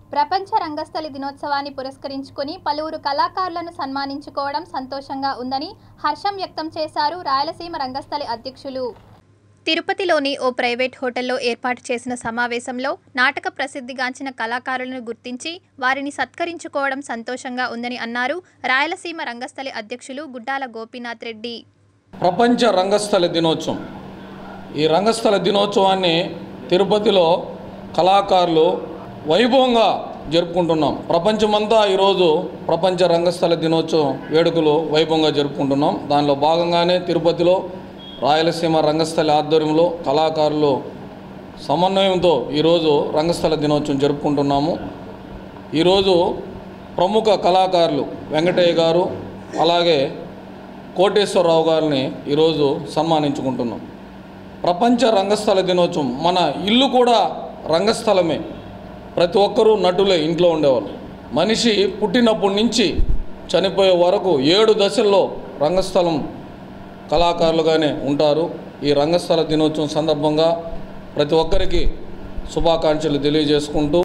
ప్రపంచ రంగస్థలి దినోత్సవాన్ని పురస్కరించుకుని పలువురు కళాకారులను సన్మానించుకోవడం సంతోషంగా ఉందని హర్షం వ్యక్తం చేశారు రాయలసీమ రంగస్థలి అధ్యక్షులు తిరుపతిలోని ఓ ప్రైవేట్ హోటల్లో ఏర్పాటు చేసిన సమావేశంలో నాటక ప్రసిద్ధిగాంచిన కళాకారులను గుర్తించి వారిని సత్కరించుకోవడం సంతోషంగా ఉందని అన్నారు రాయలసీమ రంగస్థలి అధ్యక్షులు గుడ్డాల గోపీనాథ్ రెడ్డి ప్రపంచ రంగస్థల దినోత్సవం ఈ రంగస్థల దినోత్సవాన్ని తిరుపతిలో కళాకారులు వైభవంగా జరుపుకుంటున్నాం ప్రపంచమంతా ఈరోజు ప్రపంచ రంగస్థల దినోత్సవం వేడుకలు వైభవంగా జరుపుకుంటున్నాం దానిలో భాగంగానే తిరుపతిలో రాయలసీమ రంగస్థల ఆధ్వర్యంలో కళాకారులు సమన్వయంతో ఈరోజు రంగస్థల దినోత్సవం జరుపుకుంటున్నాము ఈరోజు ప్రముఖ కళాకారులు వెంకటయ్య గారు అలాగే కోటేశ్వరరావు గారిని ఈరోజు సన్మానించుకుంటున్నాం ప్రపంచ రంగస్థల దినోత్సవం మన ఇల్లు కూడా రంగస్థలమే ప్రతి ఒక్కరూ నటులే ఇంట్లో ఉండేవాళ్ళు మనిషి పుట్టినప్పటి నుంచి చనిపోయే వరకు ఏడు దశల్లో రంగస్థలం కళాకారులుగానే ఉంటారు ఈ రంగస్థల దినోత్సవం సందర్భంగా ప్రతి ఒక్కరికి శుభాకాంక్షలు తెలియజేసుకుంటూ